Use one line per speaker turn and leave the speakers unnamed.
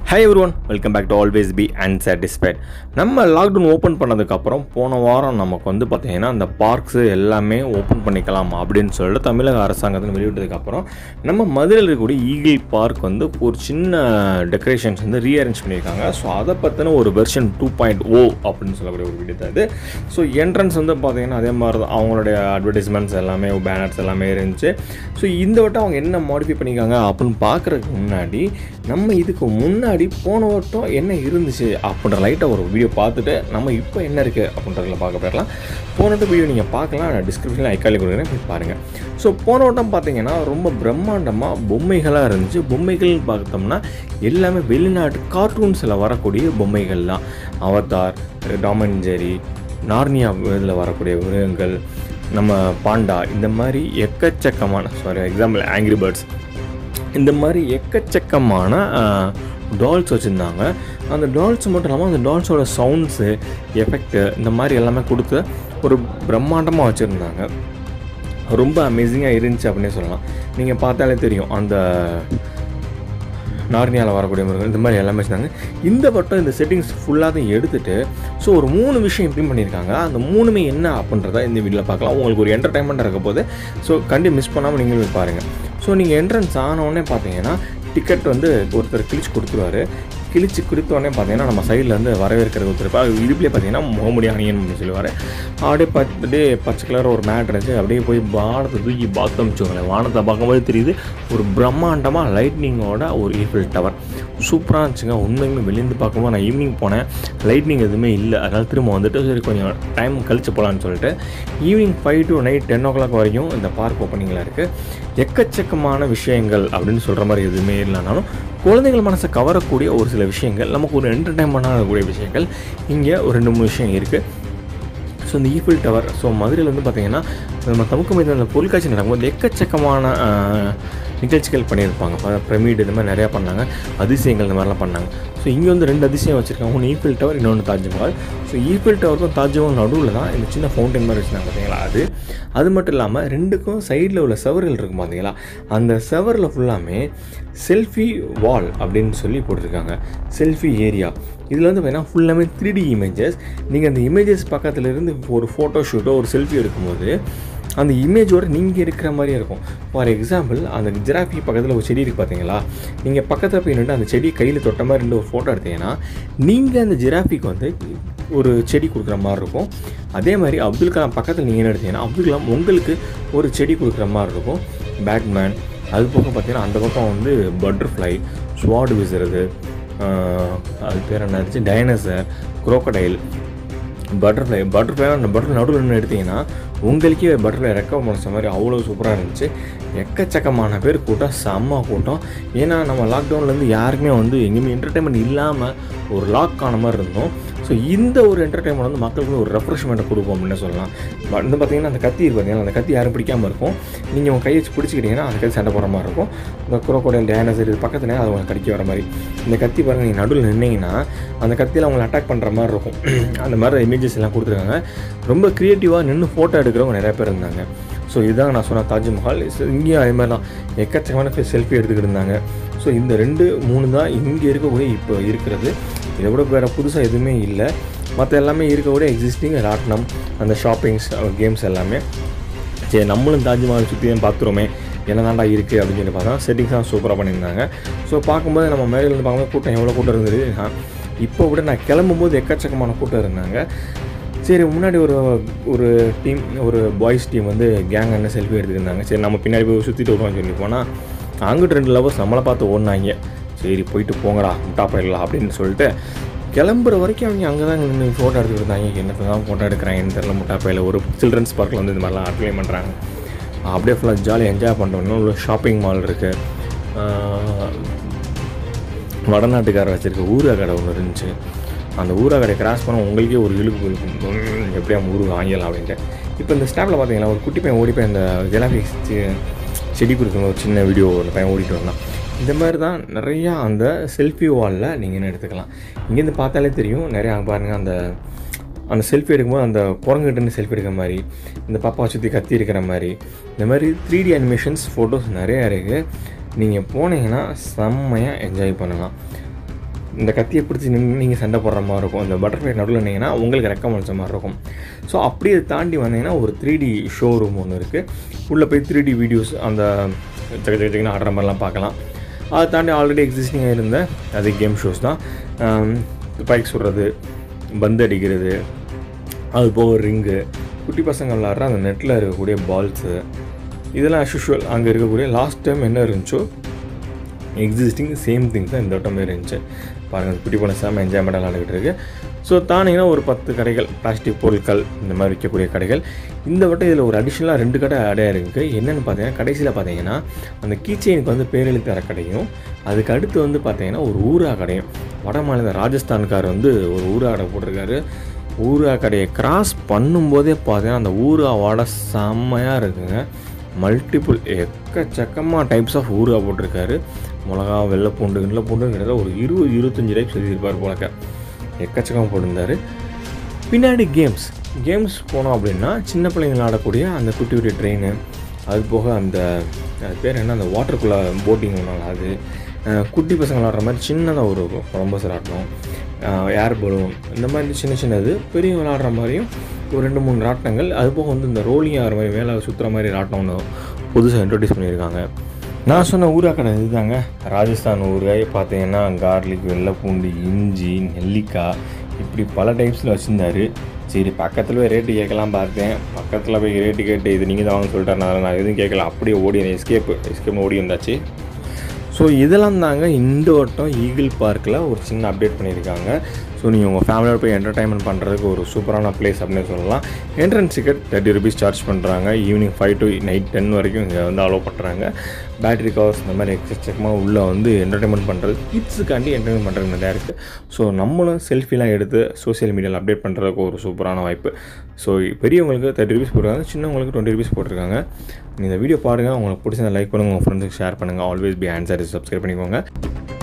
high everyone welcome back to always be unsatisfied நம்ம lockdown open பண்ணதுக்கப்புறம் போன வாரம் நமக்கு வந்து பார்த்தீங்கன்னா அந்த பார்க்ஸு எல்லாமே ஓப்பன் பண்ணிக்கலாம் அப்படின்னு சொல்லிட்டு தமிழக அரசாங்கத்தில் வெளியிட்டதுக்கப்புறம் நம்ம மதுரையில் இருக்கக்கூடிய ஈகிள் பார்க் வந்து ஒரு சின்ன டெக்கரேஷன்ஸ் வந்து ரீஅரேஞ்ச் பண்ணியிருக்காங்க ஸோ அதை பற்றின ஒரு வெர்ஷன் டூ பாயிண்ட் ஓ அப்படின்னு சொல்லக்கூடிய ஒரு வீடியோ தான் இது ஸோ என்ட்ரன்ஸ் வந்து பார்த்தீங்கன்னா அதே மாதிரி தான் அவங்களுடைய அட்வர்டைஸ்மெண்ட்ஸ் எல்லாமே பேனர்ஸ் எல்லாமே இருந்துச்சு ஸோ இந்த வட்டம் அவங்க என்ன மாடிஃபை பண்ணியிருக்காங்க அப்படின்னு பார்க்குறதுக்கு முன்னாடி நம்ம இதுக்கு முன்னாடி போன வட்டம் என்ன இருந்துச்சு அப்படின்ற லைட்டாக ஒரு வீடியோ பார்த்துட்டு நம்ம இப்போ என்ன இருக்குது அப்படின்றதுல பார்க்க போயிடலாம் போன வட்டம் வீடியோ நீங்கள் பார்க்கலாம் நான் டிஸ்கிரிப்ஷனில் ஐக்காலி கொடுக்குறேன் போய் பாருங்கள் ஸோ போன வட்டம் பார்த்தீங்கன்னா ரொம்ப பிரம்மாண்டமாக பொம்மைகளாக இருந்துச்சு பொம்மைகள்னு பார்த்தோம்னா எல்லாமே வெளிநாட்டு கார்ட்டூன்ஸில் வரக்கூடிய பொம்மைகள் தான் அவதார் டாமன் ஜெரி நார்னியா இதில் வரக்கூடிய மிருகங்கள் நம்ம பாண்டா இந்த மாதிரி எக்கச்சக்கமான சாரி எக்ஸாம்பிள் ஆங்கிரி பேர்ட்ஸ் இந்த மாதிரி எக்கச்சக்கமான டால்ஸ் வச்சுருந்தாங்க அந்த டால்ஸ் மட்டும் இல்லாமல் அந்த டால்ஸோட சவுண்ட்ஸு எஃபெக்ட்டு இந்த மாதிரி எல்லாமே கொடுத்து ஒரு பிரம்மாண்டமாக வச்சுருந்தாங்க ரொம்ப அமேசிங்காக இருந்துச்சு அப்படின்னே சொல்லலாம் நீங்கள் பார்த்தாலே தெரியும் அந்த நார்னியாவில் வரக்கூடிய மிருகங்கள் இந்த மாதிரி எல்லாமே வச்சுருந்தாங்க இந்த வட்டம் இந்த செட்டிங்ஸ் ஃபுல்லாக எடுத்துகிட்டு ஸோ ஒரு மூணு விஷயம் இம்ப்ளிமெண்ட் பண்ணியிருக்காங்க அந்த மூணுமே என்ன அப்படின்றத இந்த வீடியோவில் பார்க்கலாம் உங்களுக்கு ஒரு என்டர்டைன்மெண்ட் இருக்க போது ஸோ கண்டி மிஸ் பண்ணாமல் நீங்களும் பாருங்கள் ஸோ நீங்கள் என்ட்ரன்ஸ் ஆனவுடனே பார்த்தீங்கன்னா டிக்கெட் வந்து ஒருத்தர் கிழிச்சு கொடுத்துருவாரு கிழிச்சு கொடுத்தோடனே பார்த்தீங்கன்னா நம்ம சைடில் வந்து வரவேற்கிற ஒருத்தர் அது இடுப்புலேயே பார்த்தீங்கன்னா முகமுடி அணியன் அப்படின்னு சொல்லுவார் அப்படியே பார்த்துட்டு பச்சை கலர் ஒரு மேட் இருந்துச்சு அப்படியே போய் வானத்தை தூக்கி பார்த்து அமிச்சோங்களேன் வானத்தை பார்க்கும்போது தெரியுது ஒரு பிரம்மாண்டமாக லைட்னிங்கோட ஒரு ஈஃபில் டவர் சூப்பராக இருந்துச்சுங்க உண்மையுமே வெளியிருந்து பார்க்கும்போது நான் ஈவினிங் போனேன் லைட்னிங் எதுவுமே இல்லை அதனால் திரும்ப வந்துட்டு சரி கொஞ்சம் டைம் கழிச்சு போகலான்னு சொல்லிட்டு evening five to night ten o'clock வரைக்கும் இந்த பார்க் ஓப்பனிங்கில் இருக்குது எக்கச்சக்கமான விஷயங்கள் அப்படின்னு சொல்கிற மாதிரி எதுவுமே இல்லைனாலும் குழந்தைகள் மனசை கவரக்கூடிய ஒரு சில விஷயங்கள் நமக்கு ஒரு என்டர்டைன்மெண்ட்டாக இருக்கக்கூடிய விஷயங்கள் இங்கே ஒரு ரெண்டு மூணு விஷயம் இருக்குது ஸோ இந்த ஈஃபில் டவர் ஸோ மதுரையில் வந்து பார்த்திங்கன்னா நம்ம தமுக்கு மைதானில் பொருட்காட்சி நடக்கும்போது எக்கச்சக்கமான நிகழ்ச்சிகள் பண்ணியிருப்பாங்க பிரமிடு இந்த மாதிரி நிறையா பண்ணாங்க அதிசயங்கள் இந்த மாதிரிலாம் பண்ணாங்க ஸோ இங்கே வந்து ரெண்டு அதிசயம் வச்சுருக்காங்க ஒன்று ஈஃபில் டவர் இன்னொன்று தாஜ்மஹால் ஸோ ஈஃபில் டவருக்கும் தாஜ்மஹால் நடுவில் தான் இந்த சின்ன ஃபவுண்டன் மாதிரி வச்சுருந்தாங்க பார்த்தீங்களா அது அது மட்டும் இல்லாமல் ரெண்டுக்கும் சைடில் உள்ள செவர்கள் இருக்கும் பார்த்தீங்களா அந்த செவரில் ஃபுல்லாமே செல்ஃபி வால் அப்படின்னு சொல்லி போட்டிருக்காங்க செல்ஃபி ஏரியா இதில் வந்து பார்த்தீங்கன்னா ஃபுல்லாமே த்ரீ டி இமேஜஸ் நீங்கள் அந்த இமேஜஸ் பக்கத்தில் இருந்து ஒரு ஃபோட்டோ ஷூட்டோ ஒரு செல்ஃபி எடுக்கும்போது அந்த இமேஜோட நீங்கள் இருக்கிற மாதிரியே இருக்கும் ஃபார் எக்ஸாம்பிள் அந்த ஜிராஃபி பக்கத்தில் ஒரு செடி இருக்குது பார்த்தீங்களா நீங்கள் பக்கத்தில் போய் நின்று அந்த செடி கையில் தொட்ட மாதிரி ரெண்டு ஒரு ஃபோட்டோ எடுத்தீங்கன்னா நீங்கள் அந்த ஜிராஃபிக்கு வந்து ஒரு செடி கொடுக்குற மாதிரி இருக்கும் அதே மாதிரி அப்துல் கலாம் பக்கத்தில் நீங்கள் என்ன எடுத்தீங்கன்னா அப்துல் கலாம் உங்களுக்கு ஒரு செடி கொடுக்குற மாதிரி இருக்கும் பேட்மேன் அது போக பார்த்தீங்கன்னா அந்த பக்கம் வந்து பட்டர்ஃப்ளை ஸ்வாடு வீசுறது அது பேர் என்ன இருந்துச்சு டைனசர் குரோக்கடைல் பட்டர்ஃப்ளை பட்டர்ஃப்ளை அந்த பட்டர் நடுவில் நின்று எடுத்தீங்கன்னா உங்களுக்கே பட்டர்ஃப்ளை ரெக்கவர் முடிச்ச மாதிரி அவ்வளோ சூப்பராக இருந்துச்சு எக்கச்சக்கமான பேர் கூட்டம் செம்ம கூட்டம் ஏன்னா நம்ம லாக்டவுன்லேருந்து யாருக்குமே வந்து எங்கேயுமே என்டர்டைன்மெண்ட் இல்லாமல் ஒரு லாக் ஆன மாதிரி இருந்தோம் ஸோ இந்த ஒரு என்டர்டைன்மெண்ட் வந்து மக்களுக்கு ஒரு ரெஃப்ரெஷ்மெண்ட்டை கொடுக்கும் அப்படின்னு சொல்லலாம் பட் வந்து பார்த்தீங்கன்னா அந்த கத்தி இருக்கு பார்த்தீங்கன்னா அந்த கத்தி யாரும் பிடிக்காமல் இருக்கும் நீங்கள் உங்கள் கையை வச்சு பிடிச்சிக்கிட்டீங்கன்னா அந்த கத்தி சண்டை போடுற மாதிரி இருக்கும் இந்த குரோக்கோடைல் டேனசர் இது பக்கத்தில் அது உங்களுக்கு கடிக்க வர மாதிரி இந்த கத்தி பாருங்கள் நீங்கள் நடுவில் நின்னீங்கன்னா அந்த கத்தியில் அவங்களை அட்டாக் பண்ணுற மாதிரி இருக்கும் அந்த மாதிரி இமேஜஸ் எல்லாம் கொடுத்துருக்காங்க ரொம்ப க்ரியேட்டிவாக நின்று ஃபோட்டோ எடுக்கிறவங்க நிறைய பேர் இருந்தாங்க ஸோ இதுதான் நான் சொன்ன தாஜ்மஹால் இங்கேயும் அதே மாதிரி தான் எக்கச்சக்கமான பேர் செல்ஃபி எடுத்துக்கிட்டு இருந்தாங்க ஸோ இந்த ரெண்டு மூணு தான் இங்கே இருக்கக்கூடிய இப்போ இருக்கிறது இதை விட வேறு புதுசாக எதுவுமே இல்லை மற்ற எல்லாமே இருக்கக்கூடிய எக்ஸிஸ்டிங் ராட்னம் அந்த ஷாப்பிங்ஸ் கேம்ஸ் எல்லாமே சரி நம்மளும் தாஜ்மஹால் சுற்றி தான் பார்த்துருமே என்ன தாண்டா இருக்குது அப்படின்னு சொல்லி பார்த்தா செட்டிங்ஸ்லாம் சூப்பராக பண்ணியிருந்தாங்க ஸோ பார்க்கும்போது நம்ம மேலேருந்து பார்க்கும்போது கூட்டம் எவ்வளோ கூட்டம் இருந்தது இப்போ விட நான் கிளம்பும்போது எக்கச்சக்கமான கூட்டம் இருந்தாங்க சரி முன்னாடி ஒரு ஒரு டீம் ஒரு பாய்ஸ் டீம் வந்து கேங் அண்ணன் செல்ஃபி எடுத்துருந்தாங்க சரி நம்ம பின்னாடி போய் சுற்றிட்டு வருவோம்னு சொல்லி போனால் அங்கிட்டு ரெண்டு லவர்ஸ் நம்மளை பார்த்து ஓடினாங்க சரி போயிட்டு போங்கடா முட்டா போயிடலாம் அப்படின்னு சொல்லிட்டு கிளம்புற வரைக்கும் அவங்க அங்கே தான் நின்று ஃபோட்டோ எடுத்துகிட்டு இருந்தாங்க என்னத்தை தான் ஃபோட்டோ எடுக்கிறாங்கன்னு தெரில முட்டா பையில் ஒரு சில்ட்ரன்ஸ் பார்க்கில் வந்து இந்த மாதிரிலாம் அப்ளை பண்ணுறாங்க அப்படியே ஃபுல்லாக ஜாலியாக என்ஜாய் பண்ணுறோம் ஒரு ஷாப்பிங் மால் இருக்குது வடநாட்டுக்காரர் வச்சுருக்க ஊரா கடை ஒன்று இருந்துச்சு அந்த ஊரா கடை கிராஸ் பண்ண உங்களுக்கே ஒரு இழுப்பு இருக்கும் எப்படியா ஊரு வாங்கிடலாம் அப்படின்ட்டு இப்போ இந்த ஸ்டாப்பில் பார்த்தீங்கன்னா ஒரு குட்டி பையன் ஓடி போய் அந்த ஜிலாபி செடி கொடுக்குற ஒரு சின்ன வீடியோ ஒரு பையன் ஓடிட்டு வந்தான் இந்த மாதிரி தான் நிறையா அந்த செல்ஃபி வாலில் நீங்கள் என்ன எடுத்துக்கலாம் இங்கேருந்து பார்த்தாலே தெரியும் நிறையா பாருங்கள் அந்த அந்த செல்ஃபி எடுக்கும்போது அந்த குரங்குகிட்ட செல்ஃபி எடுக்கிற மாதிரி இந்த பாப்பா சுற்றி கத்தி இருக்கிற மாதிரி இந்த மாதிரி த்ரீ டி அனிமேஷன்ஸ் ஃபோட்டோஸ் நிறையா இருக்குது நீங்கள் போனீங்கன்னா செம்மையாக என்ஜாய் பண்ணலாம் இந்த கத்தியை பிடிச்சி நின்று நீங்கள் சண்டை போடுற மாதிரி இருக்கும் இந்த பட்டர்ஃப்ளை நடுவில் இருந்தீங்கன்னா உங்களுக்கு ரெக்கம் வச்ச மாதிரி இருக்கும் ஸோ அப்படியே தாண்டி வந்தீங்கன்னா ஒரு த்ரீ டி ஷோரூம் ஒன்று இருக்குது உள்ளே போய் த்ரீ டி வீடியோஸ் அந்த ஜக ஜக ஜகன்னு ஆடுற மாதிரிலாம் பார்க்கலாம் அதை தாண்டி ஆல்ரெடி எக்ஸிஸ்டிங்காக இருந்த அது கேம் ஷோஸ் தான் பைக் சுடுறது பந்து அடிக்கிறது அது போக ரிங்கு குட்டி பசங்க விளாட்ற அந்த நெட்டில் இருக்கக்கூடிய பால்ஸு இதெல்லாம் அஸ்யூஷுவல் அங்கே இருக்கக்கூடிய லாஸ்ட் டைம் என்ன இருந்துச்சோ எக்ஸிஸ்டிங் சேம் திங் தான் இந்த வட்டமே இருந்துச்சு பாருங்கள் குட்டி பண்ண செம்ம என்ஜாய்மெண்ட்டாக விளாண்டுக்கிட்டு இருக்கு ஸோ தானேங்கன்னா ஒரு பத்து கடைகள் பிளாஸ்டிக் பொருட்கள் இந்த மாதிரி விற்கக்கூடிய கடைகள் இந்த வட்டம் இதில் ஒரு அடிஷ்னலாக ரெண்டு கடை அடையாக இருக்குது என்னென்னு பார்த்தீங்கன்னா கடைசியில் பார்த்தீங்கன்னா அந்த கீச்செயினுக்கு வந்து பேரெழுத்தார கடையும் அதுக்கு அடுத்து வந்து பார்த்தீங்கன்னா ஒரு ஊரா கடையும் வட மாநில ராஜஸ்தான்கார் வந்து ஒரு ஊரா கடை போட்டிருக்காரு ஊரா கடையை கிராஸ் பண்ணும்போதே பார்த்தீங்கன்னா அந்த ஊரா வடை செம்மையாக இருக்குங்க மல்டிபிள் எக்கச்சக்கமாக டைப்ஸ் ஆஃப் ஊறுகாய் போட்டிருக்காரு மிளகா வெள்ளை பூண்டு வெள்ளை பூண்டு கிட்டத்தட்ட ஒரு இருபது இருபத்தஞ்சி டைப்ஸ் எழுதியிருப்பார் போலக்க எக்கச்சக்கமாக போட்டிருந்தாரு பின்னாடி கேம்ஸ் கேம்ஸ் போனோம் அப்படின்னா சின்ன பிள்ளைங்க ஆடக்கூடிய அந்த குட்டி குட்டி ட்ரெயின் அது போக அந்த அது பேர் என்ன அந்த வாட்டருக்குள்ளே போட்டிங் ஒன்று அது அஹ், குட்டி பசங்க விளாட்ற மாதிரி சின்னதாக ஒரு கொலம்பஸ் ராட்டணும் ஏர் பலூன் இந்த மாதிரி சின்ன சின்னது பெரிய விளாட்ற மாதிரியும் ஒரு ரெண்டு மூணு ராட்டினங்கள் அது போக வந்து இந்த ரோலிங் ஆகிற மாதிரி மேலே சுற்றுற மாதிரி ராட்டினம் ஒன்று புதுசாக இன்ட்ரடியூஸ் பண்ணியிருக்காங்க நான் சொன்ன ஊராக்கடை இதுதாங்க ராஜஸ்தான் ஊறுகாய் பார்த்தீங்கன்னா கார்லிக் வெள்ளை பூண்டு இஞ்சி நெல்லிக்காய் இப்படி பல டைப்ஸில் வச்சுருந்தாரு சரி பக்கத்தில் போய் ரேட்டு கேட்கலாம் பார்த்தேன் பக்கத்தில் போய் ரேட்டு கேட்டு இது நீங்கள் தான் வாங்க சொல்லிட்டாரு நான் எதுவும் கேட்கல அப்படியே ஓடி எஸ்கேப் எஸ்கேப் ஓடி வந்தாச்சு ஸோ இதெல்லாம் தாங்க இந்த வட்டம் ஈகிள் பார்க்கில் ஒரு சின்ன அப்டேட் பண்ணியிருக்காங்க ஸோ நீங்கள் உங்கள் ஃபேமிலியோட போய் என்டர்டைன்மெண்ட் பண்ணுறதுக்கு ஒரு சூப்பரான பிளேஸ் அப்படின்னு சொல்லலாம் entrance ticket thirty rupees charge பண்ணுறாங்க evening five to night ten வரைக்கும் இங்கே வந்து அலோவ் பண்ணுறாங்க பேட்டரி கவர்ஸ் இந்த மாதிரி எக்கச்சக்கமாக உள்ளே வந்து என்டர்டைன்மெண்ட் பண்ணுறது கிட்ஸுக்காண்டி என்டர்டைன்மெண்ட் பண்ணுறது நிறையா இருக்குது ஸோ நம்மளும் செல்ஃபிலாம் எடுத்து சோஷியல் மீடியாவில் அப்டேட் பண்ணுறதுக்கு ஒரு சூப்பரான வாய்ப்பு ஸோ பெரியவங்களுக்கு தேர்ட்டி ருபீஸ் போட்டிருக்காங்க சின்னவங்களுக்கு டுவெண்ட்டி ருபீஸ் போட்டிருக்காங்க நீங்கள் இந்த வீடியோ பாருங்கள் உங்களுக்கு பிடிச்சதை லைக் பண்ணுங்கள் உங்கள் ஃப்ரெண்ட்ஸுக்கு ஷேர் பண்ணுங்கள் ஆல்வேஸ் பி ஆன்சர் சப்ஸ்கிரைப் பண்ணிக்கோங்க